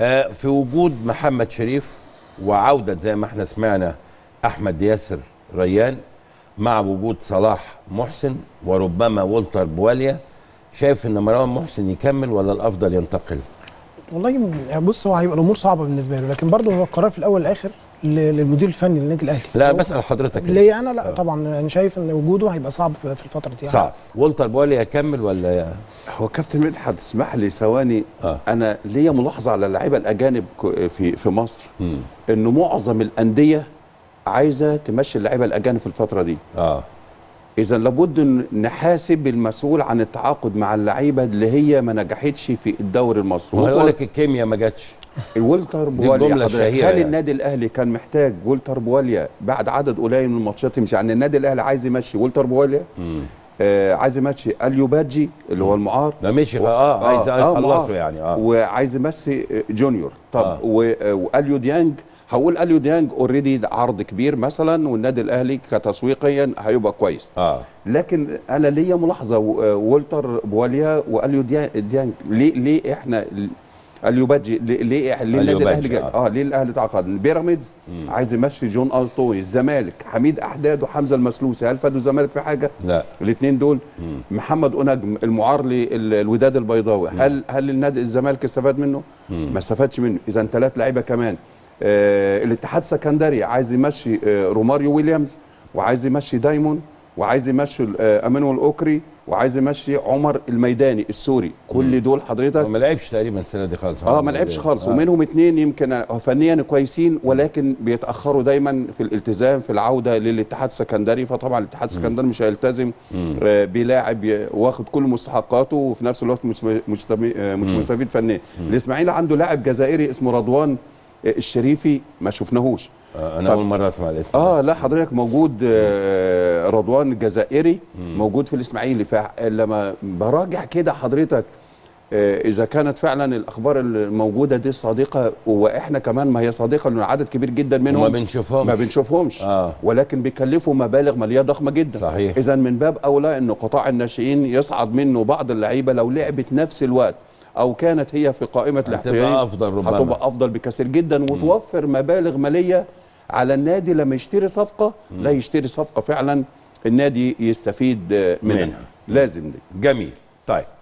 آه، في وجود محمد شريف وعودة زي ما احنا سمعنا أحمد ياسر ريان مع وجود صلاح محسن وربما والتر بواليا شايف ان مروان محسن يكمل ولا الافضل ينتقل؟ والله م- بص هو هيبقى الامور صعبه بالنسبه له لكن برضه هو القرار في الاول والاخر ل- للمدير الفني للنادي الاهلي لا هو- بسال حضرتك ليا انا لا طبعا انا شايف ان وجوده هيبقى صعب في الفتره دي صعب والتر بواليا يكمل ولا هو كابتن مدحت اسمح لي ثواني آه. انا ليا ملاحظه على اللعيبه الاجانب ك- في في مصر مم. انه معظم الانديه عايزه تمشي اللعيبه الاجانب في الفتره دي اه اذا لابد إن نحاسب المسؤول عن التعاقد مع اللعيبه اللي هي ما نجحتش في الدوري المصري وهيقول لك الكيمياء ما جاتش والتر دي بواليا الجملة حضرتك، الشهيرة هل يعني. النادي الاهلي كان محتاج والتر بواليا بعد عدد قليل من الماتشات يمشي يعني النادي الاهلي عايز يمشي والتر بواليا آه عايز يمشي اليو بادجي اللي هو المعار ده مشي اه عايز آه، يخلصه معار. يعني اه وعايز يمشي جونيور طب آه. و- آه، واليو ديانج هقول اليو ديانج اوريدي عرض كبير مثلا والنادي الاهلي كتسويقيا هيبقى كويس اه لكن انا ليا ملاحظه و- آه، والتر بواليا واليو ديا- ديانج ليه ليه احنا اليو بادجي ليه ليه إح- ليه أليو النادي الاهلي بادجي، جاي- آه. اه ليه الاهلي تعاقد بيراميدز عايز يمشي جون ارطوي الزمالك حميد احداد وحمزه المسلوسي هل فادوا الزمالك في حاجه لا الاثنين دول محمد أنجم المعار للوداد البيضاوي هل هل النادي الزمالك استفاد منه؟ ما استفادش منه اذا ثلاث لعيبه كمان آه الاتحاد السكندري عايز يمشي آه روماريو ويليامز وعايز يمشي دايمون وعايز يمشي آه امانويل اوكري وعايز يمشي عمر الميداني السوري كل دول حضرتك هو ما لعبش تقريبا السنه دي خالص اه ما لعبش خالص آه. ومنهم اتنين يمكن فنيا كويسين ولكن بيتاخروا دايما في الالتزام في العوده للاتحاد السكندري فطبعا الاتحاد السكندري مش هيلتزم آه بلاعب ي- واخد كل مستحقاته وفي نفس الوقت مش مستمي- آه، مش مستفيد فنيا الاسماعيلي عنده لاعب جزائري اسمه رضوان آه، الشريفي ما شفناهوش آه انا طب- اول مره اسمع الاسم اه لا حضرتك موجود آه رضوان الجزائري موجود في الاسماعيلي فلما براجع كده حضرتك آه اذا كانت فعلا الاخبار الموجوده دي صادقه واحنا كمان ما هي صادقه لان عدد كبير جدا منهم وما بنشوفهمش ما بنشوفهمش آه. ولكن بيكلفوا مبالغ ماليه ضخمه جدا صحيح. اذا من باب اولى ان قطاع الناشئين يصعد منه بعض اللعيبه لو لعبت نفس الوقت او كانت هي في قائمه الاحتياطي أفضل ربما. هتبقى افضل بكثير جدا وتوفر مبالغ ماليه على النادي لما يشتري صفقه لا يشتري صفقه فعلا النادي يستفيد آه، منها, منها. لازم دي جميل طيب